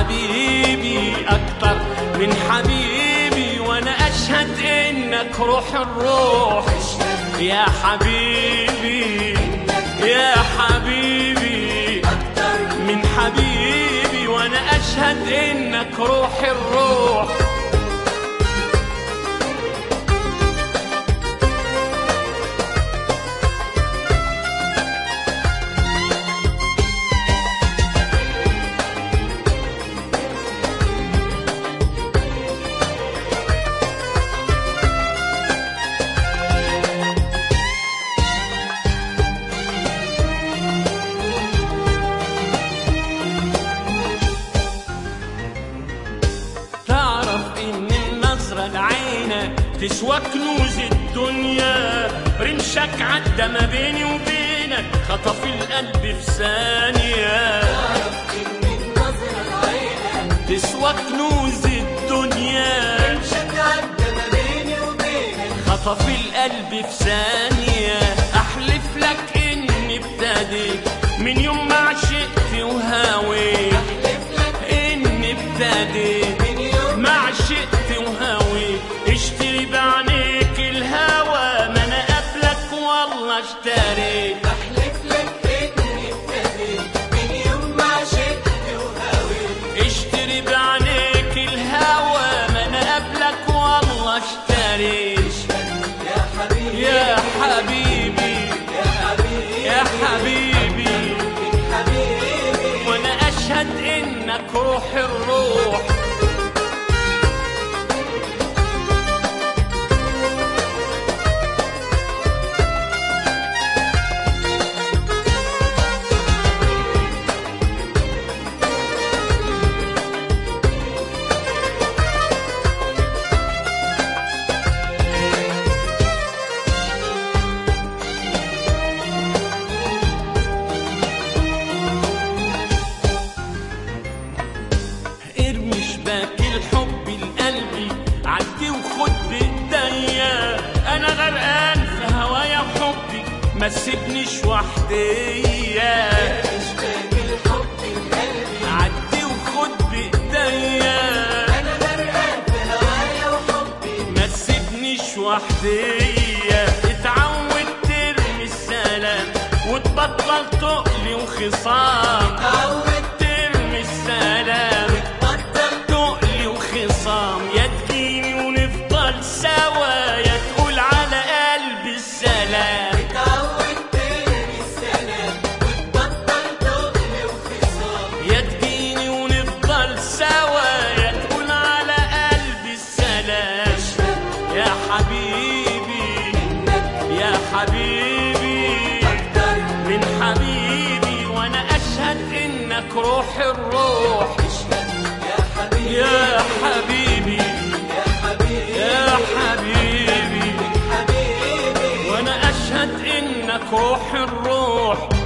حبيبي أكتر من حبيبي وأنا أشهد إنك روح الروح يا حبيبي يا حبيبي من حبيبي وأنا أشهد إنك روح الروح تعرف ان النظرة العينة تسوى كنوز الدنيا رمشك عدى ما بيني وبينك خطف القلب في ثانية تسوى كنوز الدنيا خطف القلب في ثانية أحلف لك إني ابتديت من يوم ما عشقت وهاويت إني ابتديت ما عشقت وهاويت اشتري بعينيك الهوى ما أنا قبلك والله اشتريت اشتري بعينيك الهوى ما أنا قبلك والله اشتريت يا حبيبي يا حبيبي وانا اشهد انك روح الروح ارمي شباك الحب لقلبي عدي وخد بايديا انا غرقان في هوايا وحبي ما تسيبنيش وحديا عدي وخد بايديا ما تسيبنيش وحديا اتعود ترمي السلام وتبطل تقلي وخصام ترمي السلام تقلي وخصام يا تجيني ونفضل سوا يا تقول على قلبي السلام يا تجيني ونفضل سوا يا تقول على قلبي السلام يا حبيبي يا حبيبي من حبيبي وانا اشهد انك روح الروح يا حبيبي يا حبيبي وانا اشهد انك روح الروح